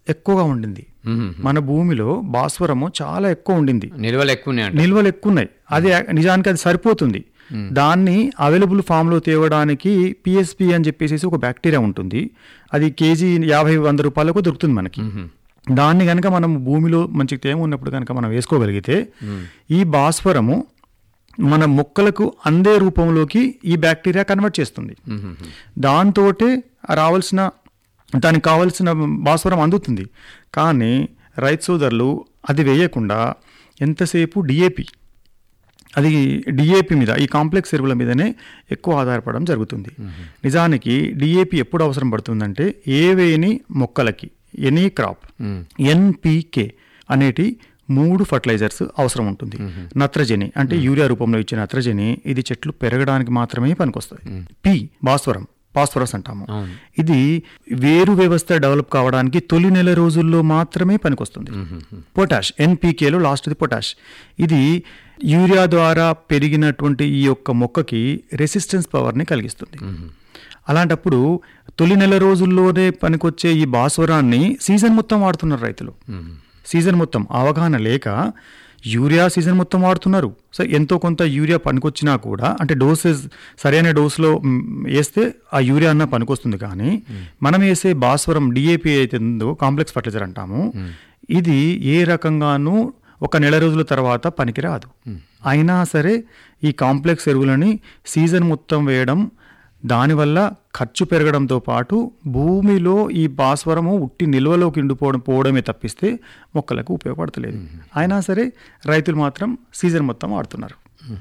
ఎక్కువగా ఉండింది మ్మ్. మన భూమిలో భాస్వరము చాలా ఎక్కువ ఉండింది నిల్వలు ఎక్కువ ఉన్నాయంట నిల్వలు ఎక్కువ ఉన్నాయి అది నిజానికి అది సరిపోతుంది దాన్ని అవైలబుల్ ఫామ్లో తేవడానికి పిఎస్పి అని చెప్పేసి ఒక బ్యాక్టీరియా ఉంటుంది అది కేజీ యాభై వంద రూపాయలకు దొరుకుతుంది మనకి దాన్ని కనుక మనం భూమిలో మంచి తేమ ఉన్నప్పుడు కనుక మనం వేసుకోగలిగితే ఈ భాస్వరము మన మొక్కలకు అందే రూపంలోకి ఈ బ్యాక్టీరియా కన్వర్ట్ చేస్తుంది మ్మ్. దాంతో రావాల్సిన దానికి కావాల్సిన భాస్వరం అందుతుంది కానీ రైతు సోదరులు అది వేయకుండా ఎంతసేపు డిఏపి అది డిఏపి మీద ఈ కాంప్లెక్స్ ఎరువుల మీదనే ఎక్కువ ఆధారపడడం జరుగుతుంది నిజానికి డిఏపి ఎప్పుడు అవసరం పడుతుందంటే ఏవేని మొక్కలకి ఎనీ క్రాప్ మ్మ్. ఎన్పికే అనేటి మూడు ఫర్టిలైజర్స్ అవసరం ఉంటుంది నత్రజని అంటే యూరియా రూపంలో ఇచ్చే నత్రజని ఇది చెట్లు పెరగడానికి మాత్రమే పనికొస్తుంది పి భాస్వరం ఫాస్ఫరస్ అంటాము అవును. ఇది వేరు వ్యవస్థ డెవలప్ కావడానికి తొలి నెల రోజుల్లో మాత్రమే పనికొస్తుంది పొటాష్ ఎన్పికేలో లాస్ట్ది పొటాష్ ఇది యూరియా ద్వారా పెరిగినటువంటి ఈ యొక్క మొక్కకి రెసిస్టెన్స్ పవర్ని కలిగిస్తుంది అలాంటప్పుడు తొలి నెల రోజుల్లోనే పనికొచ్చే ఈ భాస్వరాన్ని సీజన్ మొత్తం వాడుతున్నారు రైతులు మ్మ్. సీజన్ మొత్తం అవగాహన లేక యూరియా సీజన్ మొత్తం వాడుతున్నారు సో ఎంతో కొంత యూరియా పనికొచ్చినా కూడా అంటే డోసెస్ సరైన డోస్లో మ్, వేస్తే ఆ యూరియా అన్న పనికొస్తుంది కానీ మనం వేసే భాస్వరం డిఏపి అయితే ఉందో కాంప్లెక్స్ ఫర్టిలైజర్ అంటాము ఇది ఏ రకంగానూ ఒక నెల రోజుల తర్వాత పనికిరాదు అయినా సరే ఈ కాంప్లెక్స్ ఎరువులని సీజన్ మొత్తం వేయడం దానివల్ల ఖర్చు పెరగడంతో పాటు భూమిలో ఈ భాస్వరము ఉట్టి నిల్వలోకి ఉండిపోవడం పోవడమే తప్పిస్తే మొక్కలకు ఉపయోగపడతలేదు అయినా సరే రైతులు మాత్రం సీజన్ మొత్తం వాడుతున్నారు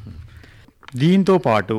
దీంతో పాటు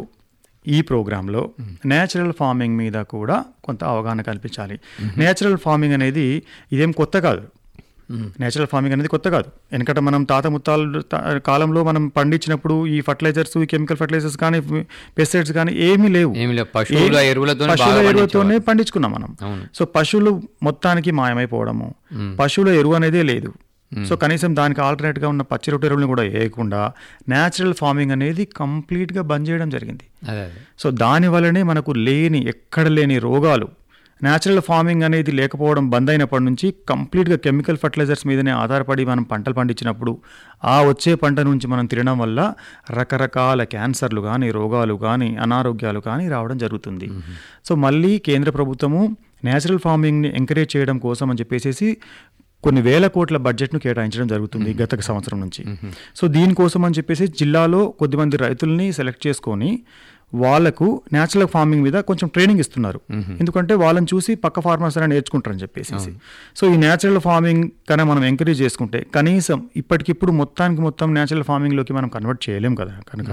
ఈ ప్రోగ్రాంలో నేచురల్ ఫార్మింగ్ మీద కూడా కొంత అవగాహన కల్పించాలి నేచురల్ ఫార్మింగ్ అనేది ఇదేం కొత్త కాదు నేచురల్ ఫార్మింగ్ అనేది కొత్త కాదు ఎందుకంటే మనం తాత ముత్తాల తా- కాలంలో మనం పండించినప్పుడు ఈ ఫర్టిలైజర్స్ ఈ కెమికల్ ఫర్టిలైజర్స్ కానీ పెస్టిసైడ్స్ కానీ ఏమీ లేవు ఏమి లేవు పశువుల ఏ- ఎరువులతోనే పశువుల బాగా ఎరువులతోనే పండించుకున్నాం మనం అవును. సో పశువులు మొత్తానికి మాయమైపోవడము పశువుల ఎరువు అనేదే లేదు సో కనీసం దానికి ఆల్టర్నేట్గా ఉన్న పచ్చి రొట్టె ఎరువులను కూడా వేయకుండా న్యాచురల్ ఫార్మింగ్ అనేది కంప్లీట్గా బంద్ చేయడం జరిగింది అదే అదే సో దాని వల్లనే మనకు లేని ఎక్కడ లేని రోగాలు న్యాచురల్ ఫార్మింగ్ అనేది లేకపోవడం బంద్ అయినప్పటి నుంచి కంప్లీట్గా కెమికల్ ఫర్టిలైజర్స్ మీదనే ఆధారపడి మనం పంటలు పండించినప్పుడు ఆ వచ్చే పంట నుంచి మనం తినడం వల్ల రకరకాల క్యాన్సర్లు కానీ రోగాలు కానీ అనారోగ్యాలు కానీ రావడం జరుగుతుంది సో మళ్ళీ కేంద్ర ప్రభుత్వము న్యాచురల్ ఫార్మింగ్ని ఎంకరేజ్ చేయడం కోసం అని చెప్పేసి కొన్ని వేల కోట్ల బడ్జెట్ను కేటాయించడం జరుగుతుంది గత సంవత్సరం నుంచి సో దీనికోసం అని చెప్పేసి జిల్లాలో కొద్దిమంది రైతుల్ని సెలెక్ట్ చేసుకొని వాళ్ళకు న్యాచురల్ ఫార్మింగ్ మీద కొంచెం ట్రైనింగ్ ఇస్తున్నారు ఎందుకంటే వాళ్ళని చూసి పక్క ఫార్మర్స్ అని నేర్చుకుంటారని చెప్పేసి సో ఈ న్యాచురల్ ఫార్మింగ్ కన్నా మనం ఎంకరేజ్ చేసుకుంటే కనీసం ఇప్పటికిప్పుడు మొత్తానికి మొత్తం న్యాచురల్ ఫార్మింగ్లోకి మనం కన్వర్ట్ చేయలేం కదా కనుక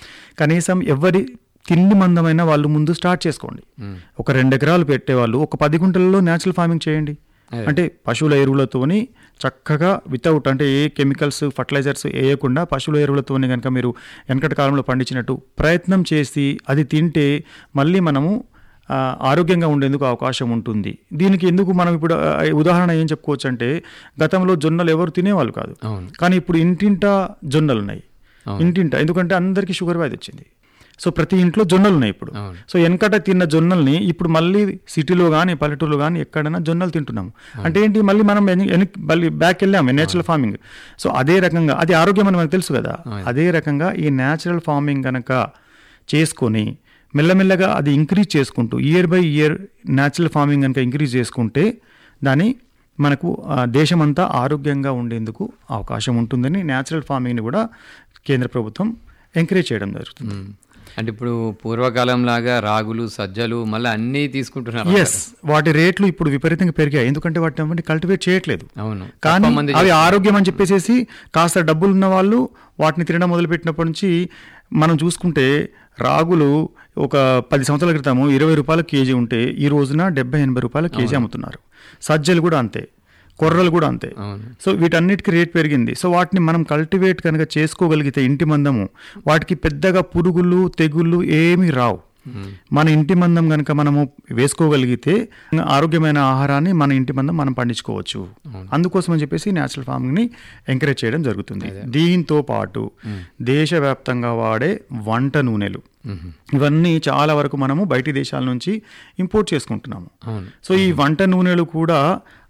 కనీసం ఎవరి తిండి మందమైన వాళ్ళు ముందు స్టార్ట్ చేసుకోండి ఒక రెండు ఎకరాలు పెట్టేవాళ్ళు ఒక పది గుంటలలో న్యాచురల్ ఫార్మింగ్ చేయండి అంటే పశువుల ఎరువులతోని చక్కగా వితౌట్ అంటే ఏ కెమికల్స్ ఫర్టిలైజర్స్ వేయకుండా పశువుల ఎరువులతోని కనుక మీరు వెనకటి కాలంలో పండించినట్టు ప్రయత్నం చేసి అది తింటే మళ్ళీ మనము ఆ, ఆరోగ్యంగా ఉండేందుకు అవకాశం ఉంటుంది దీనికి ఎందుకు మనం ఇప్పుడు ఆ, ఉదాహరణ ఏం చెప్పుకోవచ్చు అంటే గతంలో జొన్నలు ఎవరు తినేవాళ్ళు కాదు అవును కానీ ఇప్పుడు ఇంటింటా జొన్నలు ఉన్నాయి అవును. ఇంటింటా ఎందుకంటే అందరికీ షుగర్ వ్యాధి వచ్చింది సో ప్రతి ఇంట్లో జొన్నలు ఉన్నాయి ఇప్పుడు అవును. సో వెనకట తిన్న జొన్నల్ని ఇప్పుడు మళ్ళీ సిటీలో కానీ పల్లెటూరులో కానీ ఎక్కడైనా జొన్నలు తింటున్నాము అంటే ఏంటి మళ్ళీ మనం వెన- వెనక్కి మళ్ళీ బ్యాక్ వెళ్ళాము నేచురల్ ఫార్మింగ్ సో అదే రకంగా అది ఆరోగ్యం అని మనకు తెలుసు కదా అదే రకంగా ఈ నేచురల్ ఫార్మింగ్ కనుక చేసుకొని మెల్లమెల్లగా అది ఇంక్రీజ్ చేసుకుంటూ year by year natural farming కనుక ఇంక్రీజ్ చేసుకుంటే దాని మనకు ఆ, దేశమంతా ఆరోగ్యంగా ఉండేందుకు అవకాశం ఉంటుందని న్యాచురల్ ఫార్మింగ్ని కూడా కేంద్ర ప్రభుత్వం ఎంకరేజ్ చేయడం జరుగుతుంది మ్మ్. అంటే ఇప్పుడు పూర్వకాలం లాగా రాగులు సజ్జలు మళ్ళీ అన్నీ తీసుకుంటున్నారు ఎస్ వాటి రేట్లు ఇప్పుడు విపరీతంగా పెరిగాయి ఎందుకంటే వాటిని కల్టివేట్ చేయట్లేదు అవును కానీ తక్కువ మంది అవి ఆరోగ్యం అని చెప్పేసి కాస్త డబ్బులు ఉన్న వాళ్ళు వాటిని తినడం మొదలుపెట్టినప్పటి నుంచి మనం చూసుకుంటే రాగులు ఒక పది సంవత్సరాల క్రితము ఇరవై రూపాయల కేజీ ఉంటే ఈ రోజున డెబ్బై ఎనభై రూపాయల కేజీ అమ్ముతున్నారు సజ్జలు కూడా అంతే కొర్రలు కూడా అంతే అవును సో వీటన్నిటికీ రేట్ పెరిగింది సో వాటిని మనం కల్టివేట్ కనుక చేసుకోగలిగితే ఇంటి మందము వాటికి పెద్దగా పురుగులు తెగుళ్ళు ఏమీ రావు మన ఇంటి మందం కనుక మనము వేసుకోగలిగితే ఆరోగ్యమైన ఆహారాన్ని మన ఇంటి మందం మనం పండించుకోవచ్చు అందుకోసం అని చెప్పేసి న్యాచురల్ ఫార్మింగ్ని ఎంకరేజ్ చేయడం జరుగుతుంది దీంతో పాటు దేశవ్యాప్తంగా వాడే వంట నూనెలు ఇవన్నీ చాలా వరకు మనము బయటి దేశాల నుంచి ఇంపోర్ట్ చేసుకుంటున్నాము అవును సో ఈ వంట నూనెలు కూడా